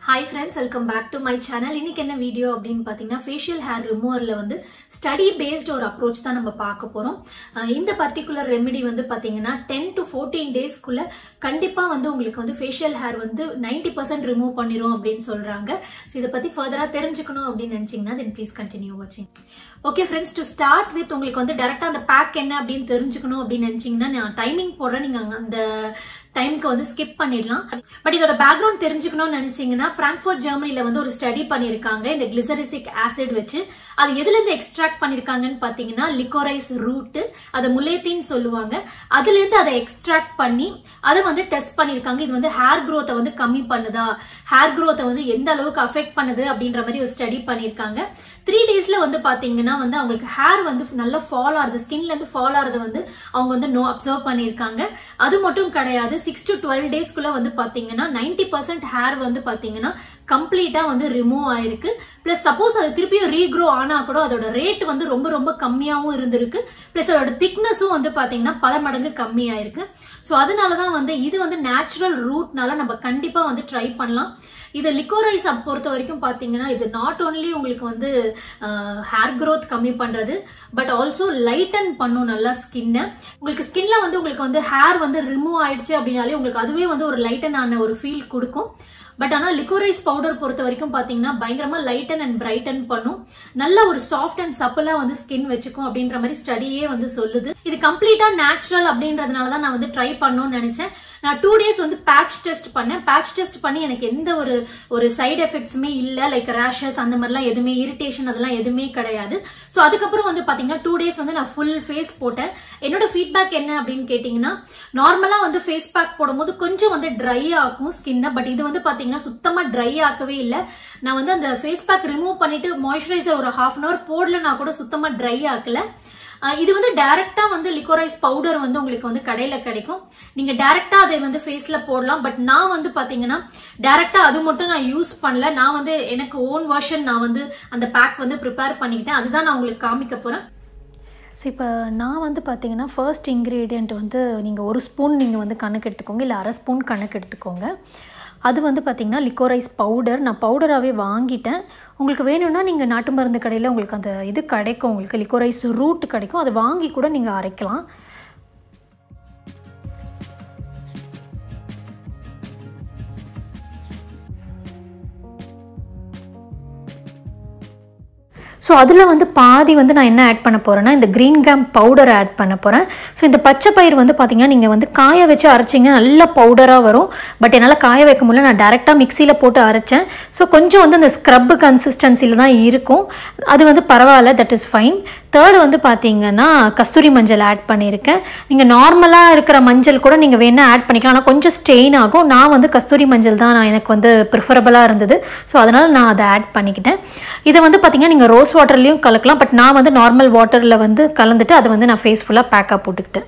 hi friends welcome back to my channel இன்னைக்கு என்ன video அப்படின்னு பார்த்தீங்கன்னா ஃபேஷியல் ஹேர் ரிமூவரில் வந்து ஸ்டடி பேஸ்ட் ஒரு அப்ரோச் தான் நம்ம பார்க்க போகிறோம் இந்த பர்டிகுலர் ரெமெடி வந்து பார்த்தீங்கன்னா டென் டு ஃபோர்டீன் டேஸ்க்குள்ள கண்டிப்பாக வந்து உங்களுக்கு வந்து ஃபேஷியல் ஹேர் வந்து நைன்டி பர்சன்ட் ரிமூவ் பண்ணிரும் அப்படின்னு சொல்கிறாங்க ஸோ இதை பற்றி ஃபர்தராக தெரிஞ்சுக்கணும் அப்படின்னு நினச்சிங்கன்னா தென் ப்ளீஸ் கண்டினியூ வாட்சிங் okay friends to start with உங்களுக்கு வந்து டேரெக்டாக அந்த பேக் என்ன அப்படின்னு தெரிஞ்சுக்கணும் அப்படின்னு நினச்சிங்கன்னா நான் டைமிங் போடுறேன் நீங்கள் அந்த டைம்க்கு வந்து ஸ்கிப் பண்ணிடலாம் பட் இதோட பேக்ரவுண்ட் தெரிஞ்சுக்கணும்னு நினைச்சீங்கன்னா பிராங்க்ஃபர்ட் ஜெர்மனில வந்து ஒரு ஸ்டடி பண்ணிருக்காங்க இந்த கிளிசரிசிக் ஆசிட் வச்சு அது எதுல இருந்து எக்ஸ்ட்ராக்ட் பண்ணிருக்காங்கன்னு பாத்தீங்கன்னா லிக்கோரைஸ் ரூட் அதை முலேத்தின்னு சொல்லுவாங்க அதுல இருந்து அதை எக்ஸ்ட்ராக்ட் பண்ணி அதை வந்து டெஸ்ட் பண்ணிருக்காங்க இது வந்து ஹேர் growth வந்து கம்மி பண்ணுதா ஹேர் growth வந்து எந்த அளவுக்கு அஃபெக்ட் பண்ணுது அப்படின்ற மாதிரி ஒரு ஸ்டடி பண்ணிருக்காங்க த்ரீ டேஸ்ல வந்து பாத்தீங்கன்னா வந்து அவங்களுக்கு ஹேர் வந்து நல்லா ஃபால் ஆகுது ஸ்கின்ல இருந்து ஃபால் ஆகுறது வந்து அவங்க வந்து நோ அப்சர்வ் பண்ணிருக்காங்க அது மட்டும் கிடையாது சிக்ஸ் டு டுவெல் டேஸ்க்குள்ள வந்து பாத்தீங்கன்னா நைன்டி பர்சன்ட் ஹேர் வந்து பாத்தீங்கன்னா கம்ப்ளீட்டா வந்து ரிமூவ் ஆயிருக்கு பிளஸ் சப்போஸ் அது திருப்பியும் ரீக்ரோ ஆனா கூட அதோட ரேட் வந்து ரொம்ப ரொம்ப கம்மியாவும் இருந்திருக்கு பிளஸ் அதோட திக்னஸும் வந்து பாத்தீங்கன்னா பல மடங்கு கம்மியாயிருக்கு ஸோ அதனாலதான் வந்து இது வந்து நேச்சுரல் ரூட்னால நம்ம கண்டிப்பா வந்து ட்ரை பண்ணலாம் இது லிக்கோரைஸ் பொறுத்த வரைக்கும் பாத்தீங்கன்னா இது நாட் ஓன்லி உங்களுக்கு வந்து ஹேர் growth கம்மி பண்றது பட் ஆல்சோ லைட்டன் பண்ணும் நல்லா ஸ்கின்னை உங்களுக்கு ஸ்கின்ல வந்து உங்களுக்கு வந்து ஹேர் வந்து ரிமூவ் ஆயிடுச்சு அப்படின்னாலே உங்களுக்கு அதுவே வந்து ஒரு லைட்டன் ஆன ஒரு ஃபீல் கொடுக்கும் பட் ஆனா லிக்கோரைஸ் பவுடர் பொறுத்த வரைக்கும் பாத்தீங்கன்னா பயங்கரமா லைட்டன் அண்ட் பிரைட்டன் பண்ணும் நல்ல ஒரு சாஃப்ட் அண்ட் சப்பலா வந்து ஸ்கின் வச்சுக்கும் அப்படின்ற மாதிரி ஸ்டடியே வந்து சொல்லுது இது கம்ப்ளீட்டா நேச்சுரல் அப்படின்றதுனால தான் நான் வந்து ட்ரை பண்ணணும்னு நினைச்சேன் நான் டூ டேஸ் வந்து பேட்ச் டெஸ்ட் பண்ணேன் பேட்ச் டெஸ்ட் பண்ணி எனக்கு எந்த ஒரு ஒரு சைடு எஃபெக்ட்ஸுமே இல்ல லைக் ரேஷஸ் அந்த மாதிரிலாம் எதுவுமே இரிட்டேஷன் அதெல்லாம் எதுவுமே கிடையாது ஸோ அதுக்கப்புறம் வந்து பாத்தீங்கன்னா டூ டேஸ் வந்து நான் ஃபுல் ஃபேஸ் போட்டேன் என்னோட ஃபீட்பேக் என்ன அப்படின்னு கேட்டீங்கன்னா நார்மலா வந்து ஃபேஸ் பேக் போடும்போது கொஞ்சம் வந்து ட்ரை ஆகும் ஸ்கின்னை பட் இது வந்து பாத்தீங்கன்னா சுத்தமா ட்ரை ஆக்கவே இல்லை நான் வந்து அந்த ஃபேஸ் பேக் ரிமூவ் பண்ணிட்டு மாய்ஸ்சரைசர் ஒரு ஹாஃப் அன் அவர் போடலனா கூட சுத்தமா ட்ரை ஆக்கல இது வந்து டைரக்டா வந்து லிக்கோரைஸ் பவுடர் வந்து உங்களுக்கு வந்து கடையில கிடைக்கும் நீங்க டைரக்டா அதை வந்து ஃபேஸ்ல போடலாம் பட் நான் வந்து பாத்தீங்கன்னா டைரக்டா அது மட்டும் நான் யூஸ் பண்ணல நான் வந்து எனக்கு ஓன் வெர்ஷன் நான் வந்து அந்த பேக் வந்து ப்ரிப்பேர் பண்ணிக்கிட்டேன் அதுதான் நான் உங்களுக்கு காமிக்க போறேன் ஸோ இப்போ நான் வந்து பார்த்தீங்கன்னா ஃபர்ஸ்ட் இன்க்ரீடியண்ட் வந்து நீங்கள் ஒரு ஸ்பூன் நீங்கள் வந்து கணக்கு எடுத்துக்கோங்க இல்லை அரை ஸ்பூன் கணக்கு எடுத்துக்கோங்க அது வந்து பார்த்திங்கன்னா லிக்கோரைஸ் பவுடர் நான் பவுடராகவே வாங்கிட்டேன் உங்களுக்கு வேணும்னா நீங்கள் நாட்டு மருந்து கடையில் உங்களுக்கு அந்த இது கிடைக்கும் உங்களுக்கு லிக்கோரைஸ் ரூட் கிடைக்கும் அதை வாங்கி கூட நீங்கள் அரைக்கலாம் ஸோ அதில் வந்து பாதி வந்து நான் என்ன ஆட் பண்ண போகிறேன்னா இந்த க்ரீன் கேம் பவுடர் ஆட் பண்ண போகிறேன் ஸோ இந்த பச்சை பயிர் வந்து பார்த்திங்கன்னா நீங்கள் வந்து காய வச்சு அரைச்சிங்க நல்ல பவுடராக வரும் பட் என்னால் காய வைக்க முடியல நான் டேரெக்டாக மிக்சியில் போட்டு அரைச்சேன் ஸோ கொஞ்சம் வந்து அந்த ஸ்க்ரப்பு கன்சிஸ்டன்சியில் தான் இருக்கும் அது வந்து பரவாயில்ல தட் இஸ் ஃபைன் தேர்டு வந்து பார்த்தீங்கன்னா கஸ்தூரி மஞ்சள் ஆட் பண்ணியிருக்கேன் நீங்கள் நார்மலாக இருக்கிற மஞ்சள் கூட நீங்கள் வேணால் ஆட் பண்ணிக்கலாம் ஆனால் கொஞ்சம் ஸ்டெயின் ஆகும் நான் வந்து கஸ்தூரி மஞ்சள் தான் நான் எனக்கு வந்து ப்ரிஃபரபுளாக இருந்தது ஸோ அதனால் நான் அதை ஆட் பண்ணிக்கிட்டேன் இதை வந்து பார்த்தீங்கன்னா நீங்கள் ரோஸ் வாட்டர்லேயும் கலக்கலாம் பட் நான் வந்து நார்மல் வாட்டரில் வந்து கலந்துட்டு அதை வந்து நான் ஃபேஸ் ஃபுல்லாக பேக்காக போட்டுக்கிட்டேன்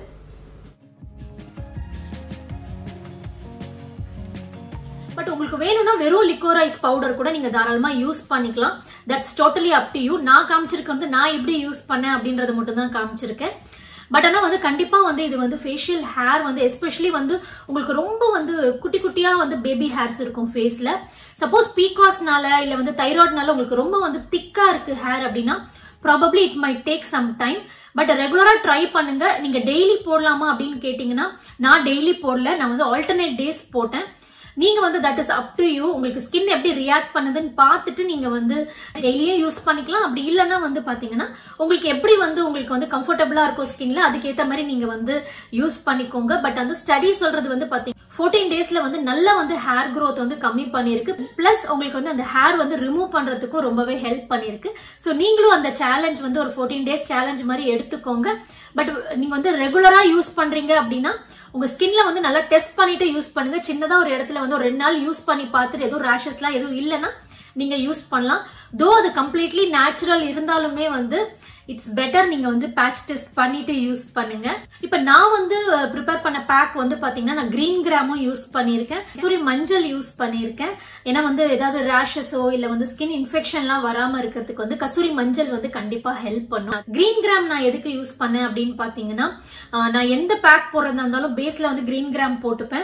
பட் உங்களுக்கு வேணும்னா வெறும் லிக்கோரைஸ் பவுடர் கூட நீங்க தாராளமா யூஸ் பண்ணிக்கலாம் that's totally up to you நான் காமிச்சிருக்க வந்து நான் எப்படி யூஸ் பண்ணேன் அப்படின்றது மட்டும் தான் காமிச்சிருக்கேன் பட் ஆனா வந்து கண்டிப்பா வந்து இது வந்து ஃபேஷியல் ஹேர் வந்து எஸ்பெஷலி வந்து உங்களுக்கு ரொம்ப வந்து குட்டி குட்டியா வந்து பேபி ஹேர்ஸ் இருக்கும் ஃபேஸ்ல சப்போஸ் பீகாஸ்னால இல்ல வந்து தைராய்டுனால உங்களுக்கு ரொம்ப வந்து திக்கா இருக்கு ஹேர் அப்படின்னா probably it might take some time but ரெகுலரா ட்ரை பண்ணுங்க நீங்க டெய்லி போடலாமா அப்படின்னு கேட்டீங்கன்னா நான் டெய்லி போடல நான் வந்து ஆல்டர்னேட் டேஸ் போட்டேன் நீங்க வந்து that is up to you உங்களுக்கு ஸ்கின் எப்படி ரியாக்ட் பண்ணுதுன்னு பார்த்துட்டு நீங்க வந்து டெய்லியும் யூஸ் பண்ணிக்கலாம் அப்படி இல்லைன்னா வந்து பாத்தீங்கன்னா உங்களுக்கு எப்படி வந்து உங்களுக்கு வந்து கம்ஃபர்டபுளா இருக்கும் ஸ்கின்ல அதுக்கேற்ற மாதிரி நீங்க வந்து யூஸ் பண்ணிக்கோங்க பட் அந்த ஸ்டடி சொல்றது வந்து பாத்தீங்கன்னா ஃபோர்டீன் டேஸ்ல வந்து நல்லா வந்து ஹேர் growth வந்து கம்மி பண்ணிருக்கு பிளஸ் உங்களுக்கு வந்து அந்த ஹேர் வந்து ரிமூவ் பண்றதுக்கும் ரொம்பவே ஹெல்ப் பண்ணிருக்கு ஸோ நீங்களும் அந்த சேலஞ்ச் வந்து ஒரு ஃபோர்டீன் டேஸ் சேலஞ்ச் மாதிரி எடுத்துக்கோங்க பட் நீங்க வந்து ரெகுலரா யூஸ் பண்றீங்க அப்படின்னா உங்க ஸ்கின்ல வந்து நல்லா டெஸ்ட் பண்ணிட்டு யூஸ் பண்ணுங்க சின்னதா ஒரு இடத்துல வந்து ஒரு ரெண்டு நாள் யூஸ் பண்ணி பார்த்துட்டு எதுவும் ரேஷஸ்லாம் எதுவும் இல்லைன்னா நீங்க யூஸ் பண்ணலாம் தோ அது கம்ப்ளீட்லி நேச்சுரல் இருந்தாலுமே வந்து இட்ஸ் பெட்டர் நீங்க வந்து பேட்ச் டெஸ்ட் பண்ணிட்டு யூஸ் பண்ணுங்க இப்ப நான் வந்து ப்ரிப்பேர் பண்ண பேக் வந்து பாத்தீங்கன்னா நான் கிரீன் கிராமும் யூஸ் பண்ணிருக்கேன் சூரிய மஞ்சள் யூஸ் பண்ணிருக்கேன் ஏன்னா வந்து ஏதாவது ரேஷஸோ இல்ல வந்து ஸ்கின் இன்ஃபெக்ஷன்லாம் வராம இருக்கிறதுக்கு வந்து கசூரி மஞ்சள் வந்து கண்டிப்பா ஹெல்ப் பண்ணும் கிரீன் கிராம் நான் எதுக்கு யூஸ் பண்ணேன் அப்படின்னு பாத்தீங்கன்னா ஆஹ் நான் எந்த பேக் போடுறதா இருந்தாலும் பேஸ்ல வந்து கிரீன் கிராம் போட்டுப்பேன்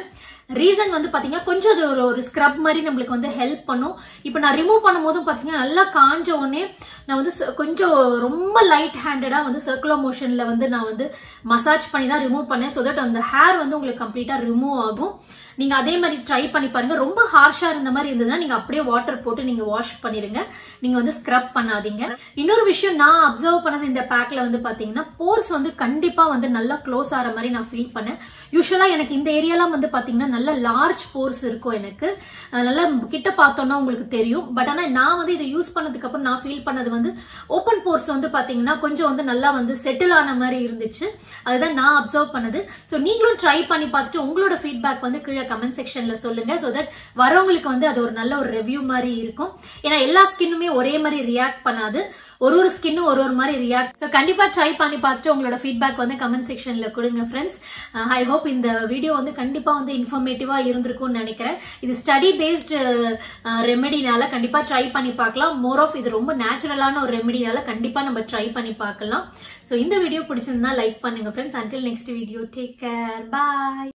ரீசன் வந்து பாத்தீங்கன்னா கொஞ்சம் அது ஒரு ஒரு ஸ்க்ரப் மாதிரி நம்மளுக்கு வந்து ஹெல்ப் பண்ணும் இப்போ நான் ரிமூவ் பண்ணும்போதும் பாத்தீங்கன்னா நல்லா காஞ்ச உடனே நான் வந்து ச- கொஞ்சம் ரொம்ப லைட் ஹேண்டடா வந்து சர்க்குலர் மோஷன்ல வந்து நான் வந்து மசாஜ் பண்ணி தான் ரிமூவ் பண்ணேன் ஸோ தட் அந்த ஹேர் வந்து உங்களுக்கு கம்ப்ளீட்டா ரிமூவ் ஆகும் நீங்க அதே மாதிரி ட்ரை பண்ணி பாருங்க ரொம்ப ஹார்ஷா இருந்த மாதிரி இருந்ததுன்னா நீங்க அப்படியே வாட்டர் போட்டு நீங்க வாஷ் பண்ணிருங்க நீங்க வந்து ஸ்க்ரப் பண்ணாதீங்க இன்னொரு விஷயம் நான் அப்சர்வ் பண்ணது இந்த பேக்ல வந்து பாத்தீங்கன்னா போர்ஸ் வந்து கண்டிப்பா வந்து நல்லா க்ளோஸ் ஆகிற மாதிரி நான் ஃபீல் பண்ணேன் யூஸ்வலா எனக்கு இந்த ஏரியாலாம் வந்து பாத்தீங்கன்னா நல்ல லார்ஜ் போர்ஸ் இருக்கும் எனக்கு அஹ் நல்லா கிட்ட பார்த்தோம்னா உங்களுக்கு தெரியும் பட் ஆனா நான் வந்து இதை யூஸ் பண்ணதுக்கு அப்புறம் நான் ஃபீல் பண்ணது வந்து ஓப்பன் போர்ஸ் வந்து பாத்தீங்கன்னா கொஞ்சம் வந்து நல்லா வந்து செட்டில் ஆன மாதிரி இருந்துச்சு அதுதான் நான் அப்சர்வ் பண்ணது ஸோ நீங்களும் ட்ரை பண்ணி பார்த்துட்டு உங்களோட ஃபீட்பேக் வந்து கீழே கமெண்ட் செக்ஷன்ல சொல்லுங்க ஸோ தட் வரவங்களுக்கு வந்து அது ஒரு நல்ல ஒரு ரிவ்யூ மாதிரி இருக்கும் ஏன்னா எல்லா ஸ்கின்னுமே ஒரே மாதிரி ரியாக்ட் பண்ணாது ஒரு ஒரு ஸ்கின்னும் ஒரு ஒரு மாதிரி ரியாக்ட் ஸோ கண்டிப்பா ட்ரை பண்ணி பார்த்துட்டு உங்களோட ஃபீட்பேக் வந்து கமெண்ட் செக்ஷன்ல கொடுங்க ஃப்ரெண்ட்ஸ் ஐ ஹோப் இந்த வீடியோ வந்து கண்டிப்பா வந்து இன்ஃபர்மேட்டிவா இருந்திருக்கும்னு நினைக்கிறேன் இது ஸ்டடி பேஸ்டு ரெமெடினால கண்டிப்பா ட்ரை பண்ணி பார்க்கலாம் மோர் ஆஃப் இது ரொம்ப நேச்சுரலான ஒரு ரெமெடினால கண்டிப்பா நம்ம ட்ரை பண்ணி பார்க்கலாம் ஸோ இந்த வீடியோ பிடிச்சிருந்தா லைக் பண்ணுங்க friends until next video take care பாய்